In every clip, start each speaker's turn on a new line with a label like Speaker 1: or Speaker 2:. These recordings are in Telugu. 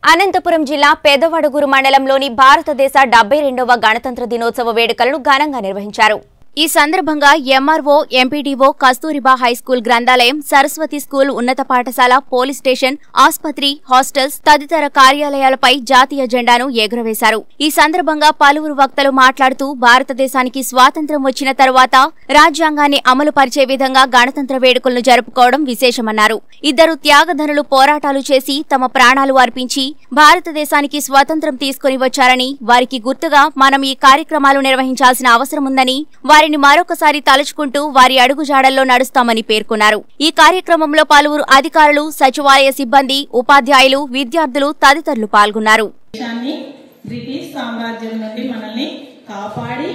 Speaker 1: అనంతపురం జిల్లా పెదవడుగురు మండలంలోని భారతదేశ డెబ్బై రెండవ గణతంత్ర దినోత్సవ వేడుకలను ఘనంగా నిర్వహించారు ఈ సందర్భంగా ఎంఆర్ఓ ఎంపీడీఓ కస్తూరిబా హైస్కూల్ గ్రంథాలయం సరస్వతి స్కూల్ ఉన్నత పాఠశాల పోలీస్ స్టేషన్ ఆస్పత్రి హాస్టల్స్ తదితర కార్యాలయాలపై జాతీయ జెండాను ఎగురవేశారు ఈ సందర్భంగా పలువురు వక్తలు మాట్లాడుతూ భారతదేశానికి స్వాతంత్ర్యం వచ్చిన తరువాత రాజ్యాంగాన్ని అమలు పరిచే విధంగా గణతంత్ర వేడుకలను జరుపుకోవడం విశేషమన్నారు ఇద్దరు త్యాగధనులు పోరాటాలు చేసి తమ ప్రాణాలు అర్పించి భారతదేశానికి స్వాతంత్ర్యం తీసుకుని వచ్చారని వారికి గుర్తుగా మనం ఈ కార్యక్రమాలు నిర్వహించాల్సిన అవసరముందని వారిని మరొకసారి తలుచుకుంటూ వారి అడుగుజాడల్లో నడుస్తామని పేర్కొన్నారు ఈ కార్యక్రమంలో పలువురు అధికారులు సచివాలయ సిబ్బంది ఉపాధ్యాయులు విద్యార్థులు తదితరులు పాల్గొన్నారు
Speaker 2: దేశాన్ని బ్రిటిష్ సామ్రాజ్యం నుండి మనల్ని కాపాడి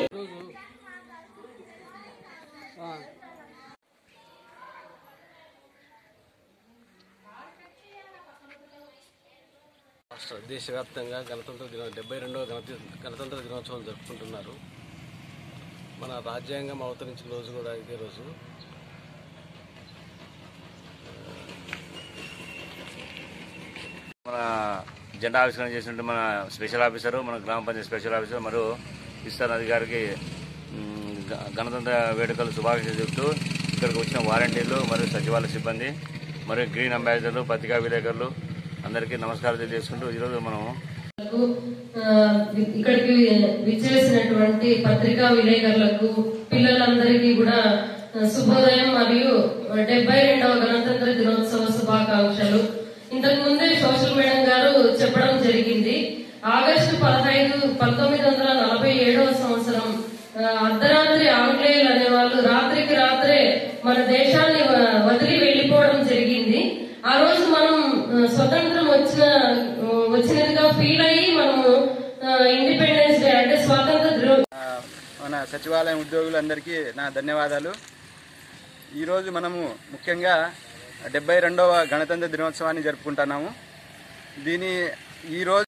Speaker 3: రాష్ట్ర దేశవ్యాప్తంగా గణతంత్ర దినో డెబ్బై రెండవ గణత గణతంత్ర దినోత్సవం జరుపుకుంటున్నారు మన రాజ్యాంగం అవతరించిన రోజు కూడా ఇదే రోజు
Speaker 4: మన జెండా ఆవిష్కరణ చేసినట్టు మన స్పెషల్ ఆఫీసరు మన గ్రామ పంచాయతీ స్పెషల్ ఆఫీసర్ మరియు ఇస్తాన్ అధికారికి మ్, గ- గణతంత్ర వేడుకలు శుభాకాంక్షలు చెబుతూ ఇక్కడికి వచ్చిన వాలంటీర్లు మరియు సచివాలయ సిబ్బంది మరియు గ్రీన్ అంబాసిడర్లు పత్రికా విలేకరులు అందరికీ నమస్కారం తెలియజేసుకుంటూ ఈరోజు మనం
Speaker 5: కు, ఆ, ఇక్కడికి విచ్చేసినటువంటి పత్రికా విలేకరులకు పిల్లలందరికీ కూడా ఆ, శుభోదయం మరియు డెబ్బై రెండవ గణతంత్ర దినోత్సవ శుభాకాంక్షలు ఇంతకు ముందే సోషల్ మేడం గారు చెప్పడం జరిగింది ఆగస్టు పదహైదు పంతొమ్మిది వందల నలభై ఏడవ సంవత్సరం ఆ, అర్ధరాత్రి ఆంగ్లేయులు అనేవాళ్ళు రాత్రికి రాత్రే మన దేశాన్ని వ- వదిలి వెళ్లిపోవడం జరిగింది ఆ రోజు మనం ఆ, స్వతంత్రం వచ్చిన ఆ, వచ్చినదిగా ఫీల్ అయ్యి మనము ఇండిపెండెన్స్ డే అంటే స్వాతంత్ర దినో
Speaker 6: మన సచివాలయం ఉద్యోగులందరికీ నా ధన్యవాదాలు ఈరోజు మనము ముఖ్యంగా డెబ్బై రెండవ గణతంత్ర దినోత్సవాన్ని జరుపుకుంటున్నాము దీని ఈరోజు